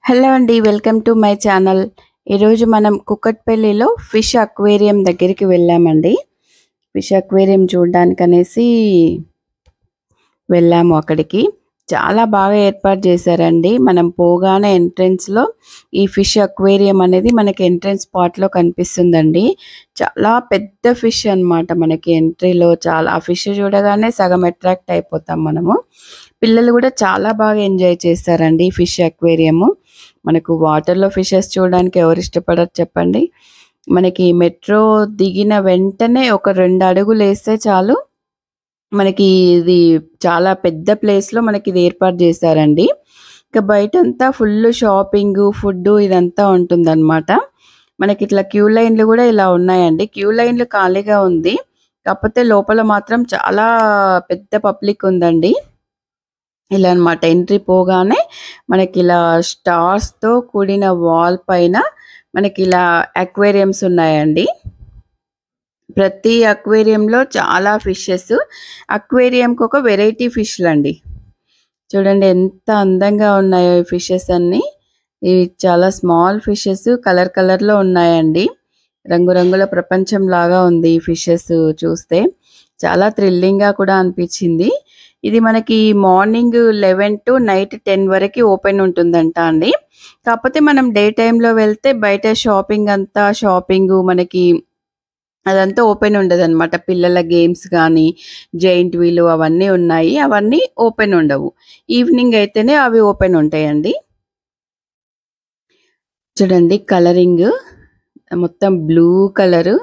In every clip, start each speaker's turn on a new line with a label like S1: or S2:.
S1: Hello అండి. Welcome to my channel. ఈరోజు మనం కుకట్పల్లిలో ఫిష్ అక్వేరియం దగ్గరికి వెళ్ళామండి. ఫిష్ అక్వేరియం చూడ్డానికనేసి వెళ్ళాము అక్కడికి. చాలా బాగా ఏర్పాటు చేశారండి. మనం పోగానే ఎంట్రన్స్‌లో ఈ ఫిష్ అక్వేరియం అనేది మనకి ఎంట్రన్స్ స్పాట్‌లో కనిపిస్తుందండి. చాలా పెద్ద ఫిష్ అన్నమాట మనకి ఎంట్రీలో చాలా ఆ ఫిష్ చూడగానే సగం అట్రాక్ట్ అయిపోతాం మనము. పిల్లలు కూడా చాలా బాగా ఎంజాయ్ చేస్తారండి ఈ ఫిష్ అక్వేరియము. మనకు వాటర్‌లో ఫిషెస్ చూడడానికి ఎవరు ఇష్టపడరు చెప్పండి. మనకి మెట్రో దిగిన వెంటనే ఒక 2 అడుగులేస్తే చాలు మనకి ఇది చాలా పెద్ద ప్లేస్‌లో మనకిది ఏర్పాటు చేశారండి. ఇక బయటంతా ఫుల్లు షాపింగు, ఫుడ్డు ఇదంతా ఉంటుందన్నమాట. మనకిట్లా క్యూ లైన్‌లు కూడా ఇలా ఉన్నాయండి. క్యూ లైన్‌లు ఖాళీగా ఉంది. కాకపోతే లోపల మాత్రం చాలా పెద్ద పబ్లిక్ ఉందండి. ఇలా అన్నమాట. ఎంట్రీ పోగానే మనకిలా స్టార్స్‌తో కూడిన వాల్ పైన మనకిలా అక్వేరియంస్ ఉన్నాయండి. ప్రతి అక్వేరియంలో చాలా ఫిషెస్. అక్వేరియంకి ఒక వెరైటీ ఫిష్‌లండి. చూడండి ఎంత అందంగా ఉన్నాయో ఈ ఫిషెస్ అన్నీ. ఇవి చాలా స్మాల్ ఫిషెస్ కలర్ కలర్‌లో ఉన్నాయండి. రంగురంగుల ప్రపంచంలాగా ఉంది ఈ ఫిషెస్ చూస్తే. చాలా థ్రిల్లింగ్‌గా కూడా అనిపించింది. ఇది మనకి మార్నింగ్ 11 టు నైట్ 10 వరకి ఓపెన్ ఉంటుందంట అండి. కాకపోతే మనం డే టైమ్‌లో వెళ్తే బయట షాపింగ్ అంతా షాపింగు మనకి అదంతా ఓపెన్ ఉండదన్నమాట. పిల్లల గేమ్స్ గానీ, జెయింట్ వీల్ అవన్నీ ఉన్నాయి. అవన్నీ ఓపెన్ ఉండవు. ఈవినింగ్ అయితేనే అవి ఓపెన్ ఉంటాయండి. చూడండి కలరింగ్ మొత్తం బ్లూ కలరు.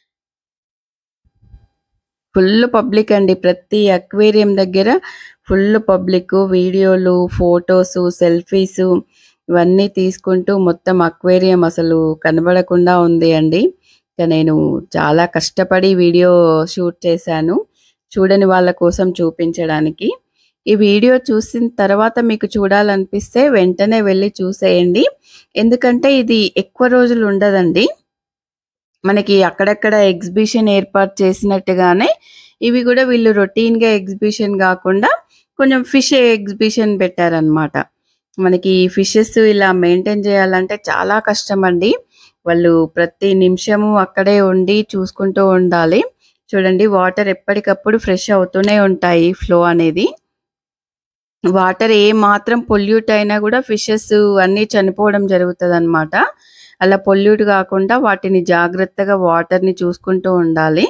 S1: ఫుల్లు పబ్లిక్ అండి. ప్రతి అక్వేరియం దగ్గర ఫుల్లు పబ్లిక్కు. వీడియోలు, ఫోటోసు, సెల్ఫీసు ఇవన్నీ తీసుకుంటూ మొత్తం అక్వేరియం అసలు కనబడకుండా ఉంది అండి. ఇక నేను చాలా కష్టపడి వీడియో షూట్ చేశాను. చూడని వాళ్ళ కోసం చూపించడానికి. ఈ వీడియో చూసిన తర్వాత మీకు చూడాలనిపిస్తే వెంటనే వెళ్లి చూసేయండి. ఎందుకంటే ఇది ఎక్కువ రోజులు ఉండదండి. మనకి అక్కడక్కడ ఎగ్జిబిషన్ ఏర్పాటు చేసినట్టుగానే ఇవి కూడా వీళ్ళు రొటీన్‌గా ఎగ్జిబిషన్ గాకుండా కొంచెం ఫిష్ ఎగ్జిబిషన్ పెట్టారన్నమాట. మనకి ఈ ఫిషెస్ ఇలా మెయింటైన్ చేయాలంటే చాలా కష్టమండి. వాళ్ళు ప్రతి నిమిషము అక్కడే ఉండి చూసుకుంటూ ఉండాలి. చూడండి వాటర్ ఎప్పటికప్పుడు ఫ్రెష్ అవుతూనే ఉంటాయి ఫ్లో అనేది. వాటర్ ఏమాత్రం పొల్యూట్ అయినా కూడా ఫిషెస్ అన్నీ చనిపోవడం జరుగుతదన్నమాట. అలా పొల్యూట్ గాకుండా వాటిని జాగ్రత్తగా వాటర్‌ని చూసుకుంటూ ఉండాలి.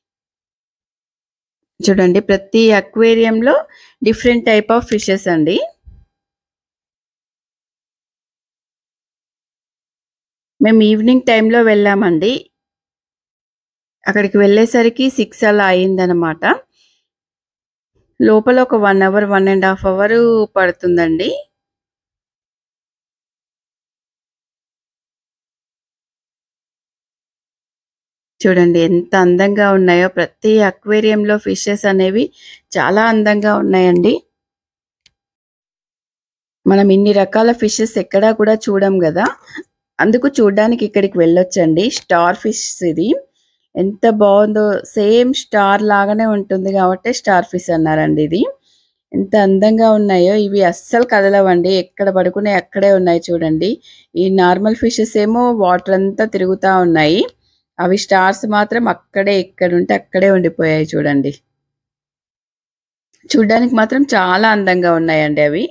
S1: చూడండి ప్రతి అక్వేరియంలో డిఫరెంట్ టైప్ ఆఫ్ ఫిషెస్ అండి. మేము ఈవినింగ్ టైమ్‌లో వెళ్ళామండి. అక్కడికి వెళ్ళేసరికి 6 అలా అయిందనమాట. లోపల ఒక 1 అవర్, 1 ½ అవరు పడుతుందండి. చూడండి ఎంత అందంగా ఉన్నాయో. ప్రతి అక్వేరియంలో ఫిషెస్ అనేవి చాలా అందంగా ఉన్నాయండి. మనం ఇన్ని రకాల ఫిషెస్ ఎక్కడా కూడా చూడం గదా! అందుకు చూడ్డానికి ఇక్కడికి వెళ్ళొచ్చండి. స్టార్ ఫిష్ ఇది. ఎంత బావుందో సేమ్ స్టార్ లాగానే ఉంటుంది గాబట్టే స్టార్ ఫిష్ అన్నారండి ఇది. ఎంత అందంగా ఉన్నాయో ఇవి అస్సలు కదలవండి. ఎక్కడ పడుకున్నాయి అక్కడే ఉన్నాయి చూడండి. ఈ నార్మల్ ఫిషెస్ ఏమో వాటర్ అంతా తిరుగుతా ఉన్నాయి. అవి స్టార్స్ మాత్రం అక్కడే ఎక్కడుంటే అక్కడే ఉండిపోయాయి చూడండి. చూడ్డానికి మాత్రం చాలా అందంగా ఉన్నాయండి అవి.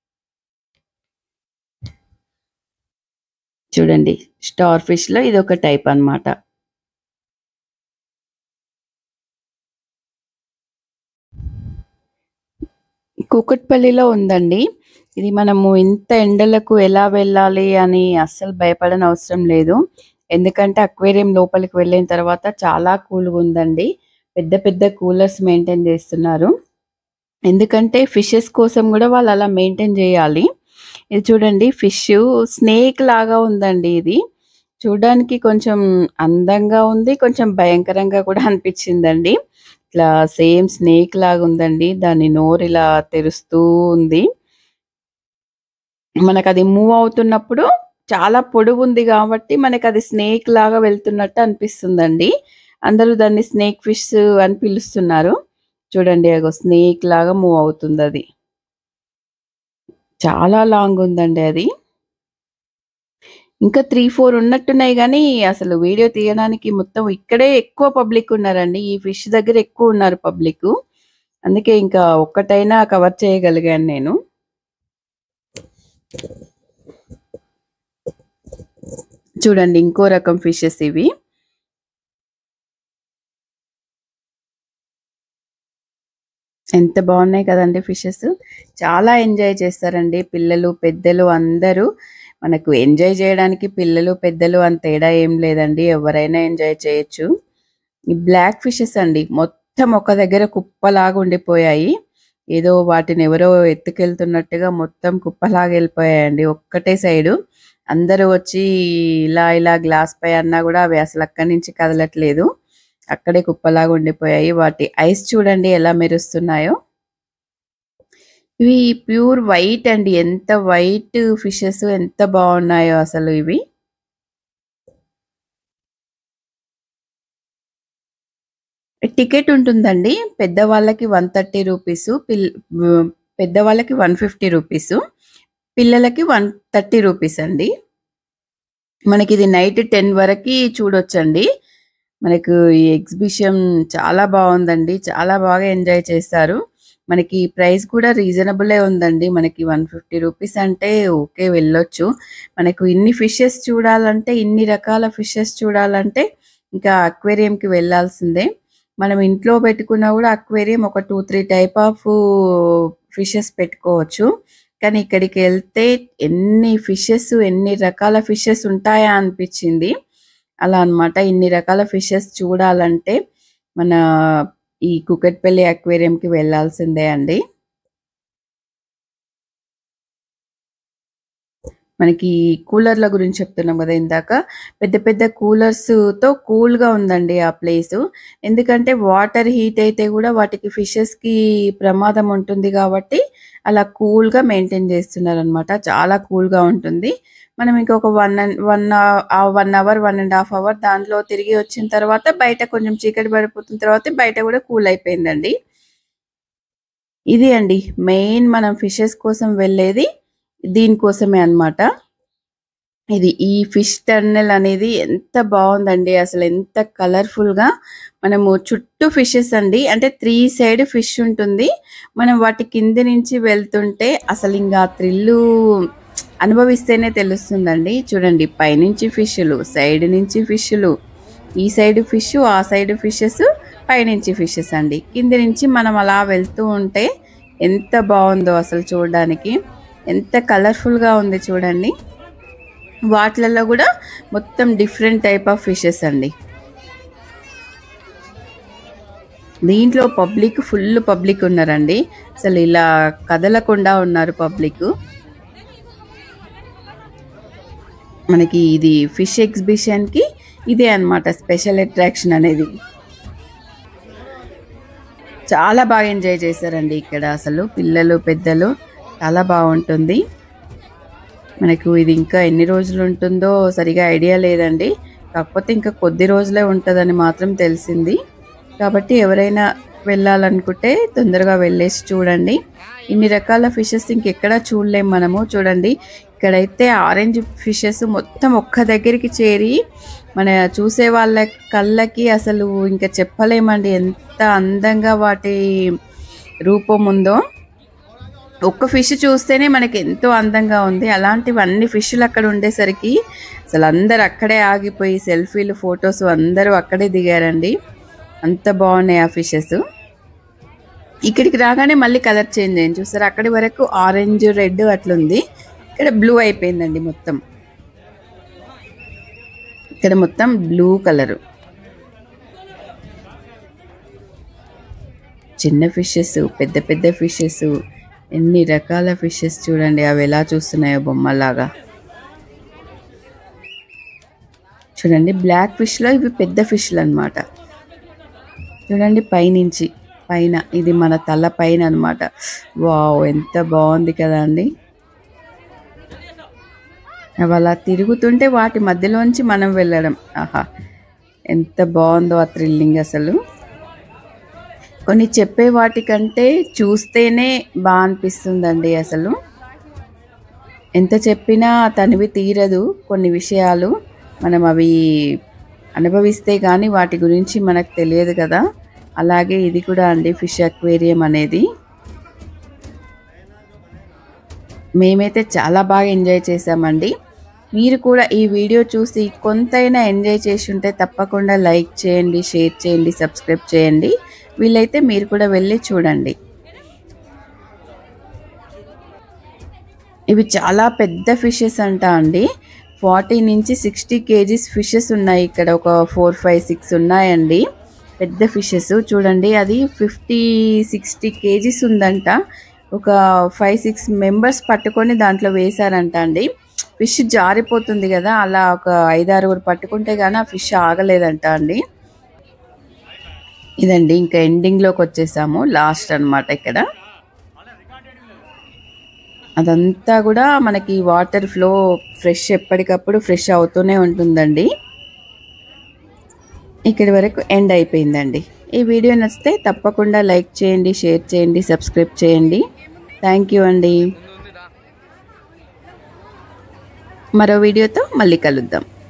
S1: చూడండి స్టార్ ఫిష్‌లో ఇదొక టైప్ అన్నమాట. కూకట్పల్లిలో ఉందండి. ఇది మనము ఇంత ఎండలకు ఎలా వెళ్ళాలి అని అస్సలు భయపడనవసరం లేదు. ఎందుకంటే అక్వేరియం లోపలికి వెళ్ళిన తర్వాత చాలా కూల్‌గా ఉందండి. పెద్ద పెద్ద కూలర్స్ మెయింటైన్ చేస్తున్నారు. ఎందుకంటే ఫిషెస్ కోసం కూడా వాళ్ళు అలా మెయింటైన్ చేయాలి. ఇది చూడండి ఫిషు స్నేక్ లాగా ఉందండి ఇది. చూడ్డానికి కొంచెం అందంగా ఉంది. కొంచెం భయంకరంగా కూడా అనిపించిందండి. ఇట్లా సేమ్ స్నేక్ లాగా ఉందండి. దాని నోరు ఇలా తెరుస్తూ ఉంది. మనకది మూవ్ అవుతున్నప్పుడు చాలా పొడవుంది గాబట్టి మనకది స్నేక్ లాగా వెళ్తున్నట్టు అనిపిస్తుందండి. అందరూ దాన్ని స్నేక్ ఫిష్ అని పిలుస్తున్నారు. చూడండి అగో స్నేక్ లాగా మూవ్ అవుతుందది. చాలా లాంగ్ ఉందండి అది. ఇంకా 3, 4 ఉన్నట్టున్నాయి గానీ, అసలు వీడియో తీయడానికి మొత్తం ఇక్కడే ఎక్కువ పబ్లిక్ ఉన్నారండి. ఈ ఫిష్ దగ్గర ఎక్కువున్నారు పబ్లికు. అందుకే ఇంకా ఒక్కటైనా కవర్ చేయగలిగాను నేను. చూడండి ఇంకో రకం ఫిషెస్ ఇవి. ఎంత బావున్నాయి కదండీ ఫిషెస్. చాలా ఎంజాయ్ చేస్తారండి పిల్లలు, పెద్దలు అందరూ. మనకు ఎంజాయ్ చేయడానికి పిల్లలు, పెద్దలు అని తేడా ఏం లేదండి. ఎవరైనా ఎంజాయ్ చేయొచ్చు. ఈ బ్లాక్ ఫిషెస్ అండి. మొత్తం ఒక దగ్గర కుప్పలాగా ఉండిపోయాయి. ఏదో వాటిని ఎవరో ఎత్తుకెళ్తున్నట్టుగా మొత్తం కుప్పలాగా ఎళ్ళిపోయాయండి ఒక్కటే సైడు. అందరూ వచ్చి ఇలా ఇలా గ్లాస్ పై అన్నా గూడా అవి అసలు అక్కడి నుంచి కదలట్లేదు. అక్కడే కుప్పలాగా ఉండిపోయాయి. వాటి ఐస్ చూడండి ఎలా మెరుస్తున్నాయో. ఇవి ప్యూర్ వైట్ అండి. ఎంత వైట్ ఫిషెస్ ఎంత బావున్నాయో అసలు ఇవి. టికెట్ ఉంటుందండి. పెద్దవాళ్ళకి 130 రూపీసు. పిల్ హ్మ్. పెద్దవాళ్ళకి 150 రూపీసు. పిల్లలకి 130 రూపీస్ అండి. మనకిది నైట్ 10 వరకి చూడొచ్చండి. మనకు ఈ ఎగ్జిబిషన్ చాలా బావుందండి. చాలా బాగా ఎంజాయ్ చేస్తారు. మనకి ప్రైస్ కూడా రీజనబులే ఉందండి. మనకి 150 రూపీస్ అంటే ఓకే వెళ్ళొచ్చు. మనకు ఇన్ని ఫిషెస్ చూడాలంటే, ఇన్ని రకాల ఫిషెస్ చూడాలంటే ఇంకా అక్వేరియంకి వెళ్ళాల్సిందే. మనం ఇంట్లో పెట్టుకున్నా గూడా అక్వేరియం ఒక 2, 3 టైప్ ఆఫ్ ఫిషెస్ పెట్టుకోవచ్చు. కానీ ఇక్కడికెళ్తే ఎన్ని ఫిషెస్, ఎన్ని రకాల ఫిషెస్ ఉంటాయా అనిపిచ్చింది. అలా అన్నమాట. ఇన్ని రకాల ఫిషెస్ చూడాలంటే మన ఈ కూకట్పల్లి అక్వేరియంకి వెళ్ళాల్సిందే అండి. మనకి కూలర్‌ల గురించి చెప్తున్నాం గదా! ఇందాక. పెద్ద పెద్ద కూలర్స్‌తో కూల్‌గా ఉందండి ఆ ప్లేసు. ఎందుకంటే వాటర్ హీట్ అయితే గూడా వాటికి ఫిషెస్‌కి ప్రమాదం ఉంటుంది గాబట్టి అలా కూల్‌గా మెయింటైన్ చేస్తున్నారనమాట. చాలా కూల్‌గా ఉంటుంది. మనం ఇంకొక 1 అండ్ 1 ఆహ్, 1 అవర్, 1 ½ అవర్ దాంట్లో తిరిగి వచ్చిన తర్వాత బయట కొంచెం చీకటి పడిపోతున్న తర్వాత బయట గూడా కూల్ అయిపోయిందండి. ఇది అండి. మెయిన్ మనం ఫిషెస్ కోసం వెళ్ళేది దీనికోసమే అన్నమాట. ఇది ఈ ఫిష్ టన్నెల్ అనేది ఎంత బావుందండి. అసలు ఎంత కలర్‌ఫుల్‌గా మనము చుట్టూ ఫిషెస్ అండి. అంటే 3 సైడ్ ఫిష్ ఉంటుంది. మనం వాటి కింద నుంచి వెళ్తుంటే అసలింక ఆ థ్రిల్లు అనుభవిస్తేనే తెలుస్తుందండి. చూడండి పైనుంచి ఫిష్‌లు, సైడ్ నుంచి ఫిష్‌లు, ఈ సైడ్ ఫిష్, ఆ సైడ్ ఫిషెస్, పైనుంచి ఫిషెస్ అండి. కింద నుంచి మనం అలా వెళ్తూ ఉంటే ఎంత బావుందో అసలు చూడడానికి. ఎంత కలర్‌ఫుల్‌గా ఉంది చూడండి. వాటిలలో గూడా మొత్తం డిఫరెంట్ టైప్ ఆఫ్ ఫిషెస్ అండి. దీంట్లో పబ్లిక్ ఫుల్ పబ్లిక్ ఉన్నారండి. అసలు ఇలా కదలకుండా ఉన్నారు పబ్లికు. మనకి ఇది ఫిష్ ఎగ్జిబిషన్‌కి ఇదే అన్నమాట స్పెషల్ అట్రాక్షన్ అనేది. చాలా బాగా ఎంజాయ్ చేశారండి ఇక్కడ అసలు పిల్లలు, పెద్దలు చాలా బావుంటుంది. మనకు ఇది ఇంకా ఎన్ని రోజులు ఉంటుందో సరిగ్గా ఐడియా లేదండి. కాకపోతే ఇంకా కొద్ది రోజులే ఉంటదని మాత్రం తెలిసింది. కాబట్టి ఎవరైనా వెళ్ళాలనుకుంటే తొందరగా వెళ్ళేసి చూడండి. ఇన్ని రకాల ఫిషెస్ ఇంకెక్కడా చూడలేం మనము. చూడండి ఇక్కడైతే ఆరెంజ్ ఫిషెస్ మొత్తం ఒక్క దగ్గరికి చేరి మన చూసే వాళ్ళ కళ్ళకి అసలు ఇంక చెప్పలేమండి. ఎంత అందంగా వాటి రూపం ఉందో. ఒక్క ఫిష్ చూస్తేనే మనకి ఎంతో అందంగా ఉంది. అలాంటివి అన్ని ఫిష్‌లు అక్కడ ఉండేసరికి అసలు అందరూ అక్కడే ఆగిపోయి సెల్ఫీలు, ఫోటోస్ అందరూ అక్కడే దిగారండి. అంత బావున్నాయి ఆ ఫిషెస్. ఇక్కడికి రాగానే మళ్ళీ కలర్ చేంజ్ అయింది. చూసారా అక్కడి వరకు ఆరెంజ్, రెడ్ అట్లుంది. ఇక్కడ బ్లూ అయిపోయిందండి మొత్తం. ఇక్కడ మొత్తం బ్లూ కలరు. చిన్న ఫిషెస్, పెద్ద పెద్ద ఫిషెస్ ఎన్ని రకాల ఫిషెస్ చూడండి అవి ఎలా చూస్తున్నాయో బొమ్మలాగా. చూడండి బ్లాక్ ఫిష్‌లో ఇవి పెద్ద ఫిష్‌లన్నమాట. చూడండి పైనుంచి పైన ఇది మన తల పైన అన్నమాట. వావ్! ఎంత బావుంది కదండీ! అవి అలా తిరుగుతుంటే వాటి మధ్యలోంచి మనం వెళ్ళడం. ఆహా! ఎంత బావుందో ఆ థ్రిల్లింగ్ అసలు. కొన్ని చెప్పే వాటికంటే చూస్తేనే బా అనిపిస్తుందండి అసలు. ఎంత చెప్పినా తనివి తీరదు కొన్ని విషయాలు మనం అవి అనుభవిస్తే కానీ వాటి గురించి మనకు తెలియదు కదా అలాగే ఇది కూడా అండి ఫిష్ అక్వేరియం అనేది మేమైతే చాలా బాగా ఎంజాయ్ చేసామండి మీరు కూడా ఈ వీడియో చూసి కొంతైనా ఎంజాయ్ చేసి ఉంటే తప్పకుండా లైక్ చేయండి షేర్ చేయండి సబ్స్క్రైబ్ చేయండి వీలైతే మీరు కూడా వెళ్ళి చూడండి ఇవి చాలా పెద్ద ఫిషెస్ అంట అండి ఫార్టీ నుంచి సిక్స్టీ కేజీస్ ఫిషెస్ ఉన్నాయి ఇక్కడ ఒక ఫోర్ ఫైవ్ సిక్స్ ఉన్నాయండి పెద్ద ఫిషెస్ చూడండి అది ఫిఫ్టీ సిక్స్టీ కేజీస్ ఉందంట ఒక ఫైవ్ సిక్స్ మెంబర్స్ పట్టుకొని దాంట్లో వేశారంట అండి ఫిష్ జారిపోతుంది కదా అలా ఒక ఐదారుగురు పట్టుకుంటే కానీ ఆ ఫిష్ ఆగలేదంట అండి ఇదండి ఇంకా ఎండింగ్లోకి వచ్చేసాము లాస్ట్ అన్నమాట ఇక్కడ అదంతా కూడా మనకి వాటర్ ఫ్లో ఫ్రెష్ ఎప్పటికప్పుడు ఫ్రెష్ అవుతూనే ఉంటుందండి ఇక్కడి వరకు ఎండ్ అయిపోయిందండి ఈ వీడియో నచ్చితే తప్పకుండా లైక్ చేయండి షేర్ చేయండి సబ్స్క్రైబ్ చేయండి థ్యాంక్ యూ అండి మరో వీడియోతో మళ్ళీ కలుద్దాం